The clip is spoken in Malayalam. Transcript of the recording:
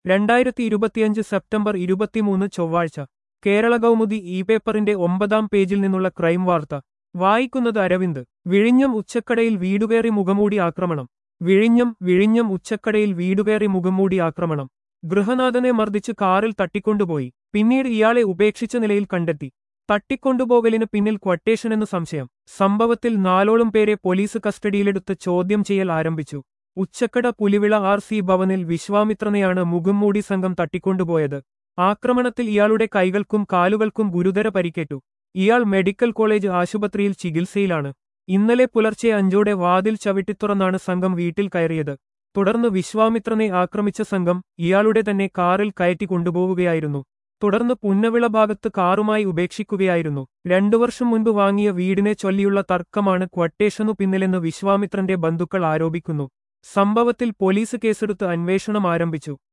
രണ്ടായിരത്തി ഇരുപത്തിയഞ്ച് സെപ്റ്റംബർ ഇരുപത്തിമൂന്ന് ചൊവ്വാഴ്ച കേരള കൗമുദി ഇ പേപ്പറിന്റെ ഒമ്പതാം പേജിൽ നിന്നുള്ള ക്രൈം വാർത്ത വായിക്കുന്നത് അരവിന്ദ് വിഴിഞ്ഞം ഉച്ചക്കടയിൽ വീടുകയറി മുഖമൂടി ആക്രമണം വിഴിഞ്ഞം വിഴിഞ്ഞം ഉച്ചക്കടയിൽ വീടുകയറി മുഖംമൂടി ആക്രമണം ഗൃഹനാഥനെ മർദ്ദിച്ച് കാറിൽ തട്ടിക്കൊണ്ടുപോയി പിന്നീട് ഇയാളെ ഉപേക്ഷിച്ച നിലയിൽ കണ്ടെത്തി തട്ടിക്കൊണ്ടുപോകലിന് പിന്നിൽ ക്വട്ടേഷനെന്ന് സംശയം സംഭവത്തിൽ നാലോളം പേരെ പോലീസ് കസ്റ്റഡിയിലെടുത്ത് ചോദ്യം ചെയ്യൽ ആരംഭിച്ചു ഉച്ചക്കട പുലിവിള ആർ സി ഭവനിൽ വിശ്വാമിത്രനെയാണ് മുഖംമൂടി സംഘം തട്ടിക്കൊണ്ടുപോയത് ആക്രമണത്തിൽ ഇയാളുടെ കൈകൾക്കും കാലുകൾക്കും ഗുരുതര പരിക്കേറ്റു ഇയാൾ മെഡിക്കൽ കോളേജ് ആശുപത്രിയിൽ ചികിത്സയിലാണ് ഇന്നലെ പുലർച്ചെ അഞ്ചോടെ വാതിൽ ചവിട്ടിത്തുറന്നാണ് സംഘം വീട്ടിൽ കയറിയത് തുടർന്ന് വിശ്വാമിത്രനെ ആക്രമിച്ച സംഘം ഇയാളുടെ തന്നെ കാറിൽ കയറ്റി കൊണ്ടുപോവുകയായിരുന്നു തുടർന്ന് പുന്നവിള ഭാഗത്ത് കാറുമായി ഉപേക്ഷിക്കുകയായിരുന്നു രണ്ടു വർഷം മുൻപ് വാങ്ങിയ വീടിനെ ചൊല്ലിയുള്ള തർക്കമാണ് ക്വട്ടേഷനു പിന്നിലെന്ന് വിശ്വാമിത്രന്റെ ബന്ധുക്കൾ ആരോപിക്കുന്നു സംഭവത്തിൽ പോലീസ് കേസെടുത്ത് അന്വേഷണം ആരംഭിച്ചു